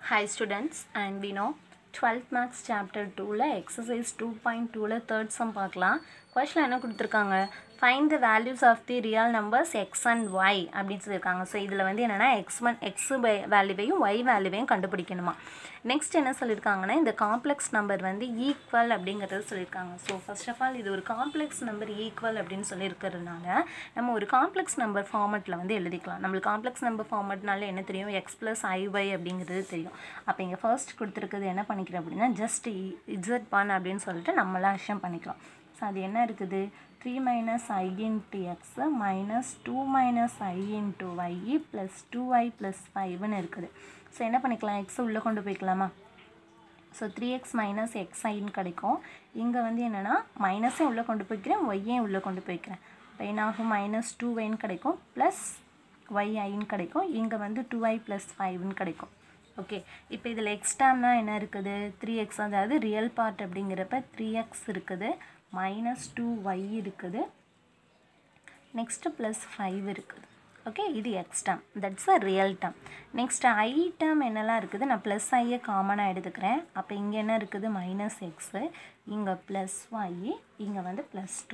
Hi students and we know 12th maths chapter 2ல exercise 2.2ல third sum பார்க்கலாம் question என்ன கொடுத்துருக்காங்க find the values of the real numbers x and y அப்படின்னு சொல்லியிருக்காங்க so இதில் வந்து என்னென்னா எக்ஸ் ஒன் எக்ஸ் வேல்யூவையும் ஒய் வேல்யூவையும் கண்டுபிடிக்கணுமா நெக்ஸ்ட் என்ன சொல்லியிருக்காங்கன்னா இந்த காம்ப்ளெக்ஸ் நம்பர் வந்து ஈக்குவல் அப்படிங்கிறது சொல்லியிருக்காங்க ஸோ ஃபர்ஸ்ட் ஆஃப் ஆல் இது ஒரு காம்ப்ளெக்ஸ் நம்பர் ஈக்குவல் அப்படின்னு சொல்லியிருக்கிறதுனால நம்ம ஒரு காம்ப்ளெக்ஸ் நம்பர் ஃபார்மெட்டில் வந்து எழுதிக்கலாம் நம்மளுக்கு காம்ப்ளெக்ஸ் நம்பர் ஃபார்மெட்னால என்ன தெரியும் எக்ஸ் ப்ளஸ் ஐஒய் அப்படிங்கிறது தெரியும் அப்போ இங்கே ஃபர்ஸ்ட் கொடுத்துருக்குது என்ன பண்ணிக்கிறேன் அப்படின்னா ஜஸ்ட் இசட் ஒன் அப்படின்னு சொல்லிட்டு நம்மளாம் அஷம் பண்ணிக்கலாம் ஸோ அது என்ன இருக்குது three minus I into X minus two minus I into Y plus two I plus ஃபைவ்னு இருக்குது ஸோ என்ன பண்ணிக்கலாம் எக்ஸ் உள்ளே கொண்டு போய்க்கலாமா so three X minus X ஐன்னு கிடைக்கும் இங்கே வந்து என்னென்னா மைனஸையும் உள்ளே கொண்டு போய்க்கிறேன் ஒய்யையும் உள்ளே கொண்டு போய்க்கிறேன் இப்போ என்னாகும் மைனஸ் டூ ஒய்ன்னு கிடைக்கும் ப்ளஸ் ஒய் ஐன்னு கிடைக்கும் இங்கே வந்து டூ ஐ ப்ளஸ் ஃபைவ்னு கிடைக்கும் ஓகே இப்போ இதில் எக்ஸ்ட்ராம்னா என்ன இருக்குது த்ரீ எக்ஸ் அதாவது ரியல் பார்ட் அப்படிங்கிறப்ப த்ரீ எக்ஸ் இருக்குது மைனஸ் டூ ஒய் இருக்குது நெக்ஸ்ட்டு ப்ளஸ் ஃபைவ் இருக்குது ஓகே இது X term that's a real term next I term என்னெல்லாம் இருக்குது நான் ப்ளஸ் ஐயை காமனாக எடுத்துக்கிறேன் அப்போ இங்கே என்ன இருக்குது மைனஸ் எக்ஸு இங்கே ப்ளஸ் ஒய் இங்கே வந்து ப்ளஸ் டூ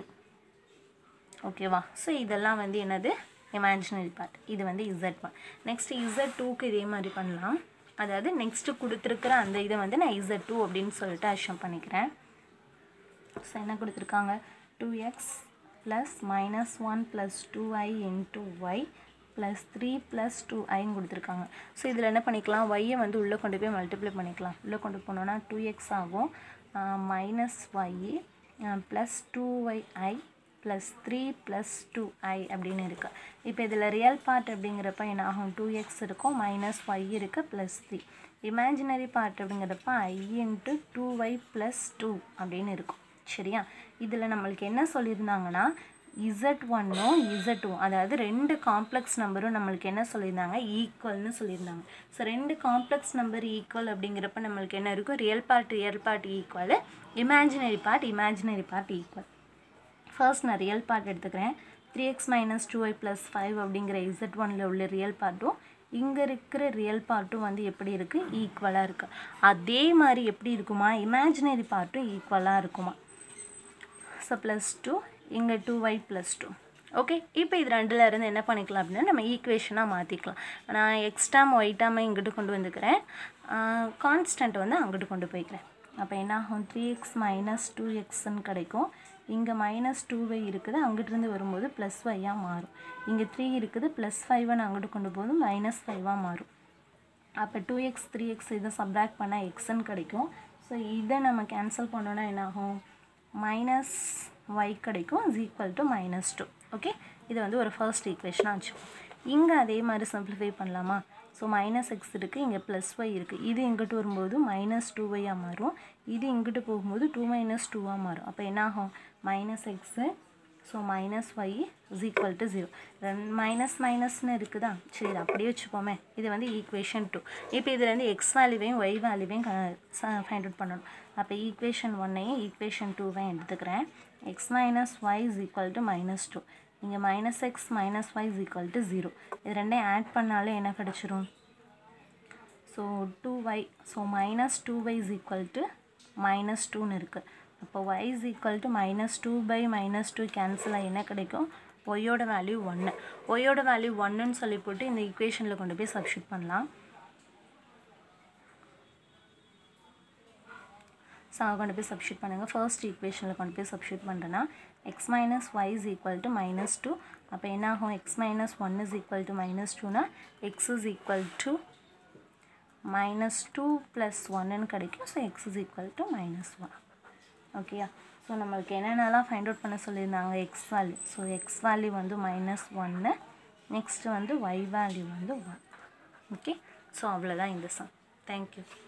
ஓகேவா ஸோ இதெல்லாம் வந்து என்னது இமேஜினரி பார்ட் இது வந்து இசட் ஒன் நெக்ஸ்ட் இசட் டூக்கு இதே மாதிரி பண்ணலாம் அதாவது நெக்ஸ்ட்டு கொடுத்துருக்குற அந்த இதை வந்து நான் இசட் டூ அப்படின்னு சொல்லிட்டு அஷம் பண்ணிக்கிறேன் ஸோ என்ன கொடுத்துருக்காங்க two X plus minus one plus two I into Y plus three plus two ஐன்னு கொடுத்துருக்காங்க ஸோ இதில் என்ன பண்ணிக்கலாம் ஒய்யை வந்து உள்ளே கொண்டு போய் மல்டிப்ளை பண்ணிக்கலாம் உள்ளே கொண்டு போனோன்னா டூ எக்ஸ் ஆகும் minus Y plus two Y I plus three plus two I அப்படின்னு இருக்குது இப்போ இதில் ரியல் பார்ட் அப்படிங்கிறப்ப என்ன ஆகும் டூ எக்ஸ் இருக்கும் மைனஸ் ஒய் இருக்குது ப்ளஸ் த்ரீ இமேஜினரி பார்ட் அப்படிங்கிறப்ப I into two Y plus two அப்படின்னு இருக்கும் சரியா இதில் நம்மளுக்கு என்ன சொல்லியிருந்தாங்கன்னா இசட் ஒன்னும் இசட் டூ அதாவது ரெண்டு காம்ப்ளெக்ஸ் நம்பரும் நம்மளுக்கு என்ன சொல்லியிருந்தாங்க ஈக்குவல்னு சொல்லியிருந்தாங்க ஸோ ரெண்டு காம்ப்ளெக்ஸ் நம்பர் ஈக்குவல் அப்படிங்கிறப்ப நம்மளுக்கு என்ன இருக்கும் real part real part equal imaginary part imaginary part equal first நான் ரியல் பார்ட் எடுத்துக்கிறேன் three X minus two Y plus five அப்படிங்கிற இசட் ஒனில் உள்ள ரியல் பார்ட்டும் இங்கே இருக்கிற ரியல் பார்ட்டும் வந்து எப்படி இருக்குது ஈக்குவலாக இருக்குது அதே மாதிரி எப்படி இருக்குமா இமேஜினரி பார்ட்டும் ஈக்குவலாக இருக்குமா ஸோ ப்ளஸ் டூ இங்கே two Y plus two okay இப்போ இது ரெண்டில் இருந்து என்ன பண்ணிக்கலாம் அப்படின்னா நம்ம ஈக்குவேஷனாக மாற்றிக்கலாம் நான் எக்ஸ்டாம் ஒயிட்டாம இங்கிட்டு கொண்டு வந்துக்கிறேன் கான்ஸ்டன்ட் வந்து அங்கிட்டு கொண்டு போய்க்கிறேன் அப்போ என்ன ஆகும் த்ரீ எக்ஸ் மைனஸ் டூ எக்ஸ்ன்னு கிடைக்கும் இங்கே மைனஸ் டூ ஒய் இருக்குது அங்கிட்டிருந்து வரும்போது ப்ளஸ் ஒய்யாக மாறும் இங்கே த்ரீ இருக்குது ப்ளஸ் ஃபைவை அங்கிட்டு கொண்டு போது மைனஸ் ஃபைவாக மாறும் அப்போ டூ எக்ஸ் த்ரீ எக்ஸ் இதை சப்ராக்ட் பண்ணால் எக்ஸ்ன்னு கிடைக்கும் ஸோ இதை நம்ம கேன்சல் பண்ணோன்னா என்ன ஆகும் மைனஸ் ஒய் கிடைக்கும் is equal to minus two okay இது வந்து ஒரு ஃபர்ஸ்ட் ஈக்குவேஷனாக வச்சுப்போம் இங்கே அதே மாதிரி சிம்பிளிஃபை பண்ணலாமா ஸோ மைனஸ் எக்ஸ் இருக்குது இங்கே ப்ளஸ் ஒய் இருக்குது இது இங்கிட்டு வரும்போது மைனஸ் டூ ஒய்யாக மாறும் இது இங்கிட்டு போகும்போது டூ மைனஸ் டூவாக மாறும் அப்போ என்ன ஆகும் minus X so minus Y is equal to zero minus மைனஸ்னு இருக்குதா சரி இது அப்படியே வச்சுப்போமே இது வந்து ஈக்குவேஷன் டூ இப்போ இதுலேருந்து எக்ஸ் வேல்யூவையும் ஒய் வேல்யூவையும் ஃபைண்ட் அவுட் பண்ணணும் அப்போ ஈக்குவேஷன் ஒன்னையும் ஈக்குவேஷன் டூவையும் எடுத்துக்கிறேன் X minus Y is equal to minus two இங்கே minus X minus Y is equal to zero இது ரெண்டையும் ஆட் பண்ணாலே என்ன கிடச்சிரும் so two Y so minus two Y is equal to minus டூன்னு இருக்குது அப்போ Y is equal to minus two by minus two cancel ஆகி என்ன கிடைக்கும் ஒய்யோட வேல்யூ ஒன்று ஒய்யோட வேல்யூ ஒன்றுன்னு சொல்லி போட்டு இந்த ஈக்குவேஷனில் கொண்டு போய் சப்ஸ்டியூட் பண்ணலாம் ஸோ அதை கொண்டு போய் சப்ஸ்டியூட் பண்ணுங்கள் ஃபர்ஸ்ட் ஈக்குவேஷனில் கொண்டு போய் சப்ஸ்டியூட் பண்ணுறேன்னா X minus Y is equal to minus two அப்போ என்ன ஆகும் X minus one is equal to minus டூனா X is equal to minus two plus ஒன்னுன்னு கிடைக்கும் so X is equal to minus one ஓகேயா ஸோ நம்மளுக்கு என்னென்னலாம் ஃபைண்ட் அவுட் பண்ண சொல்லியிருந்தாங்க X value so X value வந்து மைனஸ் ஒன்று நெக்ஸ்ட்டு வந்து ஒய் வேல்யூ வந்து ஒன் ஓகே ஸோ அவ்வளோதான் இந்த சம் தேங்க்யூ